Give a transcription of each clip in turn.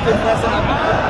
بيشتم مثلا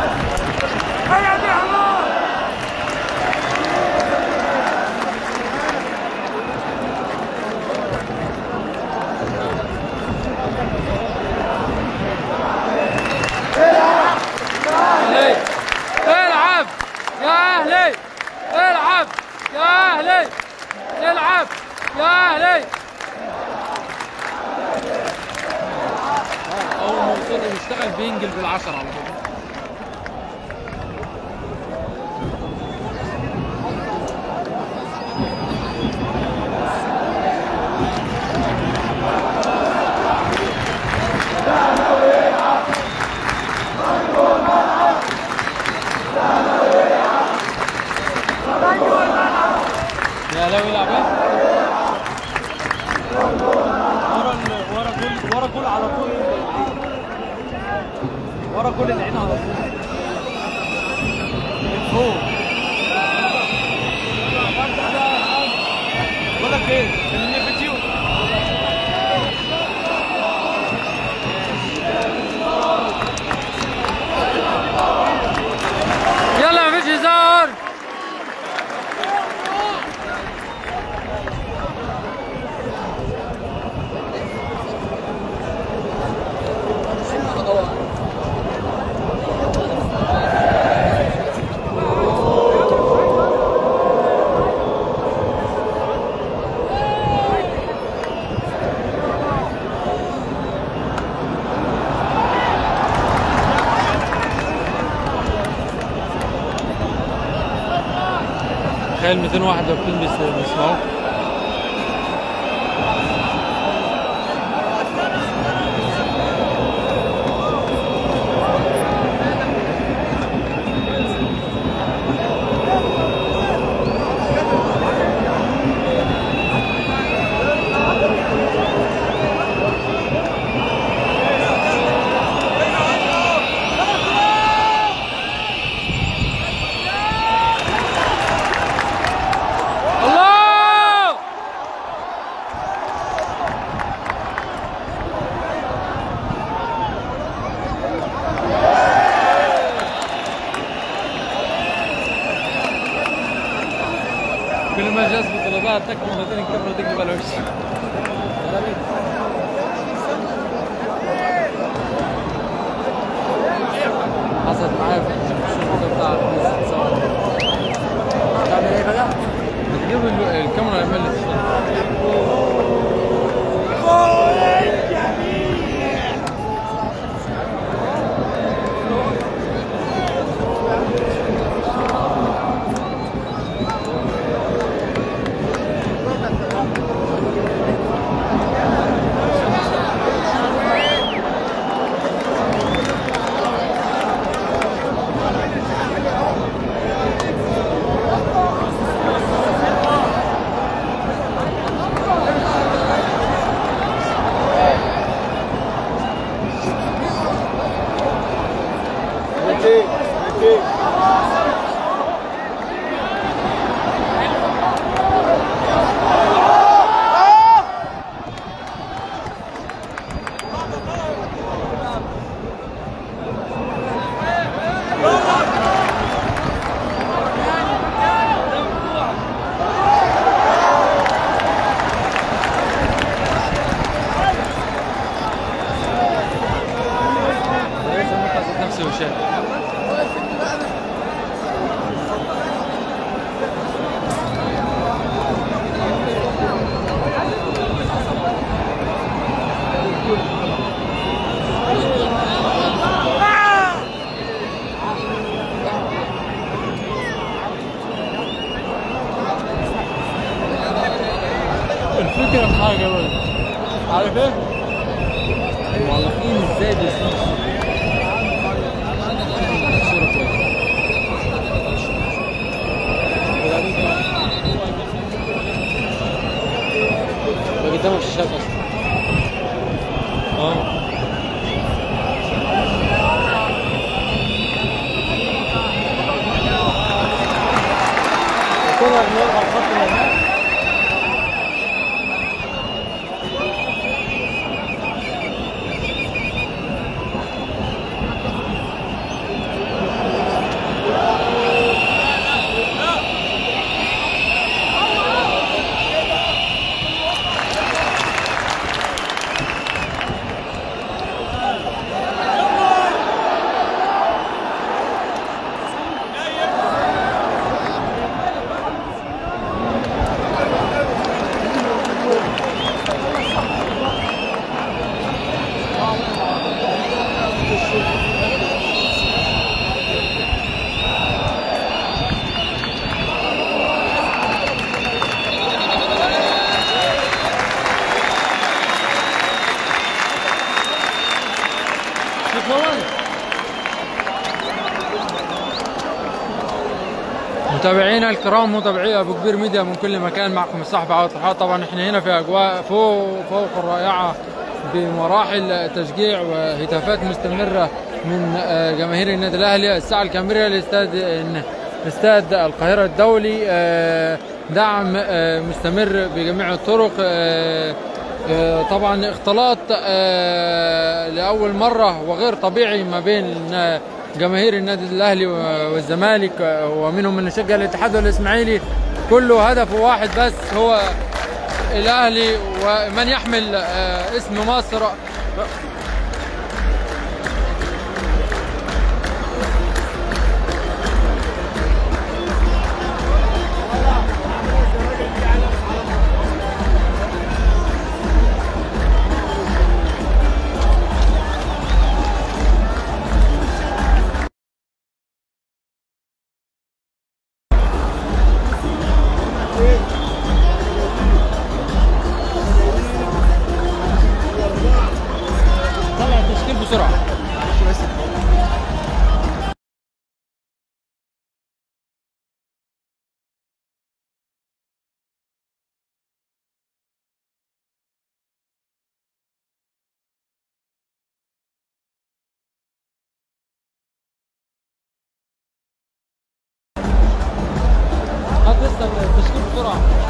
اهلي العب يا اهلي العب يا اهلي العب يا اهلي اول ما وصل يشتغل بينجل بالعشرة على طول يا لو يلعب ايه؟ ورا ال- ورا كل ورا كل على طول ورا كل العين على طول من فوق بقول لك ايه خليني فيديو يلا مفيش هزار تخيل 200 واحد واقفين بيس- بيسمعوا الله كل ما جاز بطلبات تكمل مرتين الكاميرا تقلب على وشي حصلت معايا في الشغل بتاع التصور تعمل ايه بقى؟ بتجيب ال- الكاميرا يعمل لي الصوت ميتين ميتين نفسي وشاف الفكرة في حاجة بقى عارف ايه؟ المعلقين ازاي بيسمعوا صورة كويسة ده قدامه الشاشات اصلا اه كنا بنلغى الخط اللي هناك متابعينا الكرام متابعي ابو كبير ميديا من كل مكان معكم الصحفي عوض الحاط طبعا احنا هنا في اجواء فوق فوق الرائعه بمراحل تشجيع وهتافات مستمره من آه، جماهير النادي الاهلي الساعه الكاميرا لاستاد استاد القاهره الدولي آه، دعم آه، مستمر بجميع الطرق آه، آه، طبعا اختلاط آه، لاول مره وغير طبيعي ما بين آه، جماهير النادي الاهلي و- والزمالك آه، ومنهم من يشجع الاتحاد والاسماعيلي كله هدفه واحد بس هو الاهلي ومن يحمل آه، اسم مصر طلع التشكيل بسرعه هات لسه التشكيل بسرعه